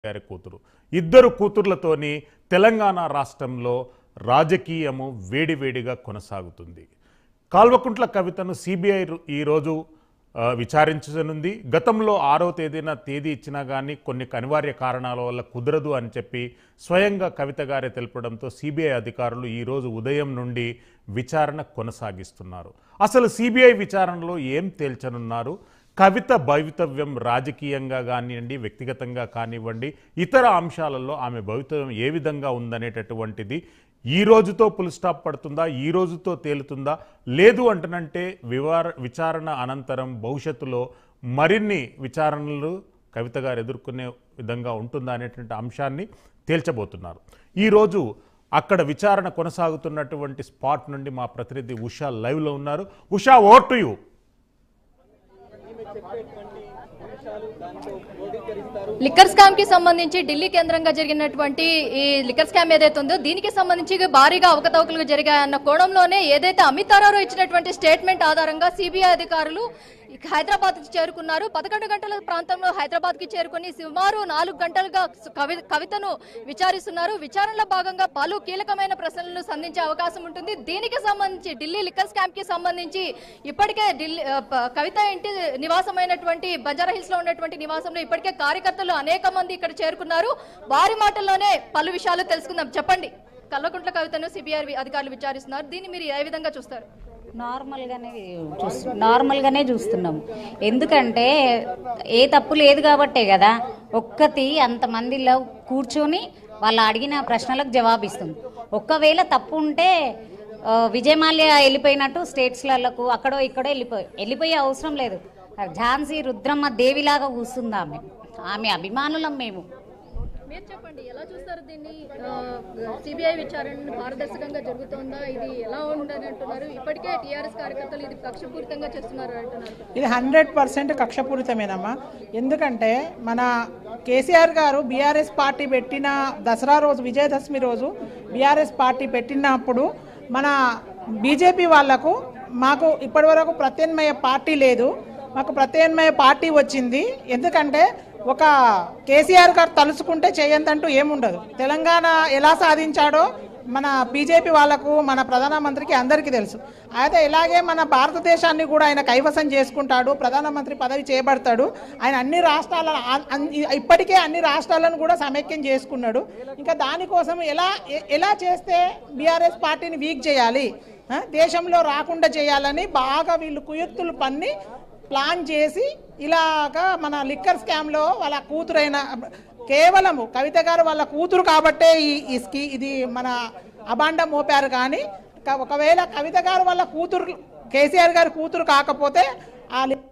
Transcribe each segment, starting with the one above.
గారి కూతురు ఇద్దరు కూతుర్లతోని తెలంగాణ రాష్ట్రంలో రాజకీయము వేడివేడిగా కొనసాగుతుంది కాల్వకుంట్ల కవితను సిబిఐ ఈరోజు ఆ, విచారించనుంది గతంలో ఆరో తేదీన తేదీ ఇచ్చినా కానీ కొన్ని అనివార్య కారణాల వల్ల కుదరదు అని చెప్పి స్వయంగా కవిత గారే తెలపడంతో సిబిఐ అధికారులు ఈరోజు ఉదయం నుండి విచారణ కొనసాగిస్తున్నారు అసలు సిబిఐ విచారణలో ఏం తేల్చనున్నారు కవిత భవితవ్యం రాజకీయంగా కానివ్వండి వ్యక్తిగతంగా కానివ్వండి ఇతర అంశాలలో ఆమె భవితవ్యం ఏ విధంగా ఉందనేటటువంటిది ఈ రోజుతో పుల్ స్టాప్ పడుతుందా ఈ రోజుతో తేలుతుందా లేదు అంటనంటే వివార విచారణ అనంతరం భవిష్యత్తులో మరిన్ని విచారణలు కవిత గారు ఎదుర్కొనే విధంగా ఉంటుందా అనేటువంటి అంశాన్ని తేల్చబోతున్నారు ఈరోజు అక్కడ విచారణ కొనసాగుతున్నటువంటి స్పాట్ నుండి మా ప్రతినిధి ఉషా లైవ్లో ఉన్నారు Usha over to you liquor scam కి సంబంధించి ఢిల్లీ కేంద్రంగా జరిగినటువంటి ఈ లిక్కర్ స్కామ్ ఏదైతే ఉందో దీనికి సంబంధించి భారీగా అవకతవకలు జరిగాయన్న కోణంలోనే ఏదైతే అమిత్ అరోరా ఇచ్చినటువంటి స్టేట్మెంట్ ఆధారంగా సిబిఐ అధికారులు హైదరాబాద్ కి చేరుకున్నారు పదకొండు గంటల ప్రాంతంలో హైదరాబాద్ కి చేరుకుని సుమారు నాలుగు గంటలుగా కవి కవితను విచారిస్తున్నారు విచారణలో భాగంగా పలు కీలకమైన ప్రశ్నలను సంధించే అవకాశం ఉంటుంది దీనికి సంబంధించి ఢిల్లీ లిక్కర్ స్కామ్ కి సంబంధించి ఇప్పటికే ఢిల్లీ ఆ, ప- కవిత ఇంటి నివాసమైనటువంటి బంజారా హిల్స్ లో ఉన్నటువంటి నివాసంలో ఇప్పటికే కార్యకర్తలు అనేక మంది ఇక్కడ చేరుకున్నారు వారి మాటల్లోనే పలు విషయాలు తెలుసుకుందాం చెప్పండి కల్వకుంట్ల కవితను సిబిఐ అధికారులు విచారిస్తున్నారు దీన్ని మీరు ఏ విధంగా చూస్తారు నార్మల్గానే చూస్తు నార్మల్గానే చూస్తున్నాము ఎందుకంటే ఏ తప్పు లేదు కాబట్టే కదా ఒక్కతి అంతమందిలో కూర్చొని వాళ్ళు అడిగిన ప్రశ్నలకు జవాబిస్తుంది ఒక్కవేళ తప్పు ఉంటే ఆ, విజయమాల్య వెళ్ళిపోయినట్టు స్టేట్స్లకు అక్కడో ఇక్కడో వెళ్ళిపోయి వెళ్ళిపోయే అవసరం లేదు ఝాన్సీ రుద్రమ్మ దేవిలాగా కూస్తుంది ఆమె ఆమె అభిమానులం మేము మీరు చెప్పండి ఎలా చూస్తారు దీన్ని సిబిఐ విచారణ పారదర్శకంగా జరుగుతోందా ఇది ఎలా ఉండని అంటున్నారు ఇప్పటికే టీఆర్ఎస్ కార్యకర్తలు ఇది కక్షపూరితంగా చేస్తున్నారు అంటున్నారు ఇది హండ్రెడ్ పర్సెంట్ కక్షపూరితమేనమ్మా ఎందుకంటే మన కేసీఆర్ గారు బీఆర్ఎస్ పార్టీ పెట్టిన దసరా రోజు విజయదశమి రోజు బీఆర్ఎస్ పార్టీ పెట్టినప్పుడు మన బీజేపీ వాళ్లకు మాకు ఇప్పటివరకు ప్రత్యామ్నాయ పార్టీ లేదు మాకు ప్రత్యామ్నాయ పార్టీ వచ్చింది ఎందుకంటే ఒక కేసీఆర్ గారు తలుచుకుంటే చేయందంటూ ఏముండదు తెలంగాణ ఎలా సాధించాడో మన బీజేపీ వాళ్ళకు మన ప్రధానమంత్రికి అందరికీ తెలుసు అయితే ఇలాగే మన భారతదేశాన్ని కూడా ఆయన కైవసం చేసుకుంటాడు ప్రధానమంత్రి పదవి చేపడతాడు ఆయన అన్ని రాష్ట్రాల ఆ- అన్- ఇప్పటికే అన్ని రాష్ట్రాలను కూడా సమైక్యం చేసుకున్నాడు ఇంకా దానికోసం ఎలా ఎ- ఎలా చేస్తే బీఆర్ఎస్ పార్టీని వీక్ చేయాలి ఆ, దేశంలో రాకుండా చేయాలని బాగా వీళ్ళు కుయుక్తులు పన్ని ప్లాన్ చేసి ఇలాగా మన లిక్కర్ స్కామ్లో వాళ్ళ కూతురైన కేవలము కవిత గారు వాళ్ళ కూతురు కాబట్టే ఈ ఈ స్కీ ఇది మన అబాండం మోపారు కానీ క- ఒకవేళ కవిత గారు వాళ్ళ కూతురు కేసీఆర్ గారి కూతురు కాకపోతే ఆ లి-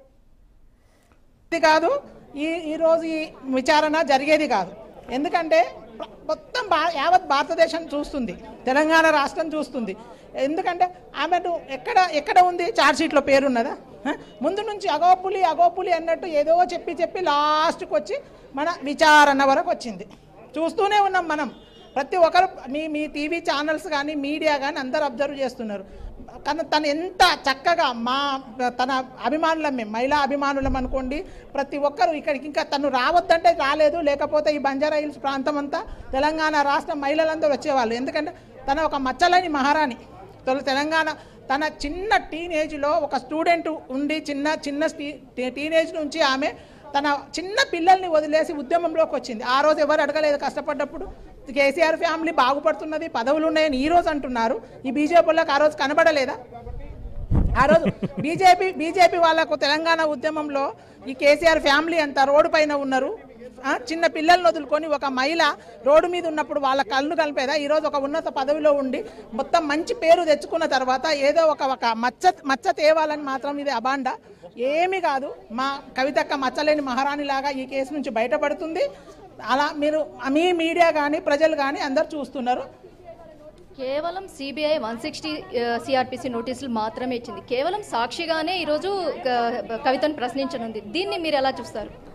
ఇది కాదు ఈ ఈరోజు ఈ విచారణ జరిగేది కాదు ఎందుకంటే ప్ర- మొత్తం భా యావత్ భారతదేశం చూస్తుంది తెలంగాణ రాష్ట్రం చూస్తుంది ఎందుకంటే ఆమెను ఎక్కడ ఎక్కడ ఉంది ఛార్జ్షీట్లో పేరున్నదా హ? ముందు నుంచి అగోపులి అగోపులి అన్నట్టు ఏదో చెప్పి చెప్పి లాస్ట్కి వచ్చి మన విచారణ వరకు వచ్చింది చూస్తూనే ఉన్నాం మనం ప్రతి ఒక్కరు మీ మీ టీవీ ఛానల్స్ కానీ మీడియా కానీ అందరు అబ్జర్వ్ చేస్తున్నారు కానీ తను ఎంత చక్కగా మా తన అభిమానులం మేము మహిళా అభిమానులం అనుకోండి ప్రతి ఒక్కరు ఇక్కడికి ఇంకా తను రావద్దంటే రాలేదు లేకపోతే ఈ బంజారా హిల్స్ ప్రాంతం అంతా తెలంగాణ రాష్ట్ర మహిళలందరూ వచ్చేవాళ్ళు ఎందుకంటే తన ఒక మచ్చలేని మహారాణి తొలి తెలంగాణ తన చిన్న టీనేజ్లో ఒక స్టూడెంట్ ఉండి చిన్న చిన్న టీ- టీనేజ్ నుంచి ఆమె తన చిన్న పిల్లల్ని వదిలేసి ఉద్యమంలోకి వచ్చింది ఆ రోజు ఎవరు అడగలేదు కష్టపడ్డప్పుడు కేసీఆర్ ఫ్యామిలీ బాగుపడుతున్నది పదవులు ఉన్నాయని ఈ రోజు అంటున్నారు ఈ బీజేపీ వాళ్ళకి ఆ రోజు కనబడలేదా ఆ రోజు బీజేపీ బీజేపీ వాళ్ళకు తెలంగాణ ఉద్యమంలో ఈ కేసీఆర్ ఫ్యామిలీ అంతా రోడ్డు పైన ఉన్నారు ఆ, చిన్న పిల్లల్ని వదులుకొని ఒక మహిళ రోడ్డు మీద ఉన్నప్పుడు వాళ్ళ కళ్ళు కలిపేదా ఈరోజు ఒక ఉన్నత పదవిలో ఉండి మొత్తం మంచి పేరు తెచ్చుకున్న తర్వాత ఏదో ఒక ఒక మచ్చ మచ్చ తేవాలని మాత్రం ఇది అబాండ ఏమీ కాదు మా కవితక్క మచ్చలేని మహారాణి లాగా ఈ కేసు నుంచి బయటపడుతుంది అలా మీరు మీ మీడియా కానీ ప్రజలు కానీ అందరు చూస్తున్నారు కేవలం సిబిఐ వన్ సిక్స్టీ సిఆర్పిసి నోటీసులు మాత్రమే ఇచ్చింది కేవలం సాక్షిగానే ఈరోజు క- కవితను ప్రశ్నించనుంది దీన్ని మీరు ఎలా చూస్తారు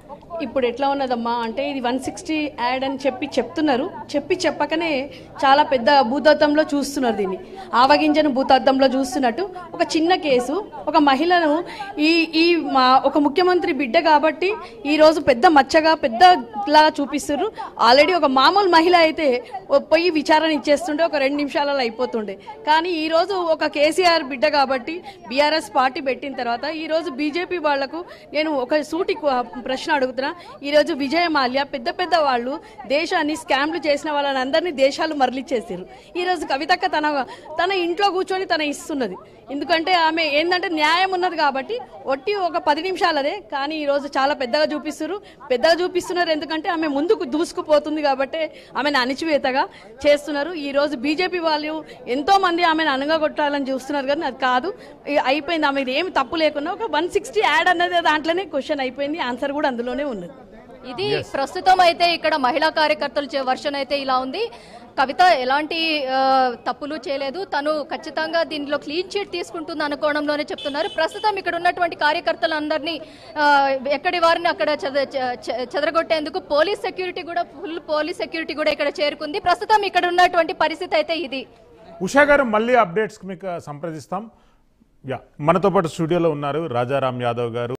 ఇప్పుడు ఎట్లా ఉన్నదమ్మా అంటే ఇది వన్ సిక్స్టీ యాడ్ అని చెప్పి చెప్తున్నారు చెప్పి చెప్పకనే చాలా పెద్ద భూతత్వంలో చూస్తున్నారు దీన్ని ఆవగింజను భూతత్వంలో చూస్తున్నట్టు ఒక చిన్న కేసు ఒక మహిళను ఈ ఈ మా ఒక ముఖ్యమంత్రి బిడ్డ కాబట్టి ఈ రోజు పెద్ద మచ్చగా పెద్దలా చూపిస్తున్నారు ఆల్రెడీ ఒక మామూలు మహిళ అయితే ఓ పోయి విచారణ ఇచ్చేస్తుండే ఒక రెండు నిమిషాలలో అయిపోతుండే కానీ ఈ రోజు ఒక కేసీఆర్ బిడ్డ కాబట్టి బీఆర్ఎస్ పార్టీ పెట్టిన తర్వాత ఈ రోజు బీజేపీ వాళ్లకు నేను ఒక సూటి కు- ప్రశ్న అడుగుతున్నా ఈ రోజు విజయ మాల్యా పెద్ద పెద్ద వాళ్ళు దేశాన్ని స్కామ్లు చేసిన వాళ్ళని అందరినీ దేశాలు మరలిచ్చేసారు ఈ రోజు కవితక్క తన తన ఇంట్లో కూర్చొని తన ఇస్తున్నది ఎందుకంటే ఆమె ఏంటంటే న్యాయం ఉన్నది కాబట్టి ఒట్టి ఒక పది నిమిషాలదే కానీ ఈ రోజు చాలా పెద్దగా చూపిస్తున్నారు పెద్దగా చూపిస్తున్నారు ఎందుకంటే ఆమె ముందుకు దూసుకుపోతుంది కాబట్టి ఆమెను అణిచివేతగా చేస్తున్నారు ఈ రోజు బీజేపీ వాళ్ళు ఎంతో మంది ఆమెను అనగగొట్టాలని చూస్తున్నారు కానీ అది కాదు ఈ అయిపోయింది ఆమె ఏమి తప్పు లేకుండా ఒక వన్ సిక్స్టీ యాడ్ అన్నది దాంట్లోనే క్వశ్చన్ అయిపోయింది ఆన్సర్ కూడా అందులోనే ఉన్నది ఇది ప్రస్తుతం అయితే ఇక్కడ మహిళా కార్యకర్తల చే- వర్షన్ అయితే ఇలా ఉంది కవిత ఎలాంటి ఆ, తప్పులు చేయలేదు తను ఖచ్చితంగా దీనిలో క్లీన్ చీట్ తీసుకుంటుంది అనుకోవడంలోనే చెప్తున్నారు ప్రస్తుతం ఇక్కడ ఉన్నటువంటి కార్యకర్తలందరినీ ఆ, ఎక్కడి వారిని అక్కడ చెద- చె- చె- చెదరగొట్టేందుకు పోలీస్ సెక్యూరిటీ కూడా ఫుల్ పోలీస్ సెక్యూరిటీ కూడా ఇక్కడ చేరుకుంది ప్రస్తుతం ఇక్కడ ఉన్నటువంటి పరిస్థితి అయితే ఇది ఉషా గారు మళ్ళీ అప్డేట్స్ మీకు సంప్రదిస్తాం యా మనతో పాటు స్టూడియోలో ఉన్నారు రాజారాం యాదవ్ గారు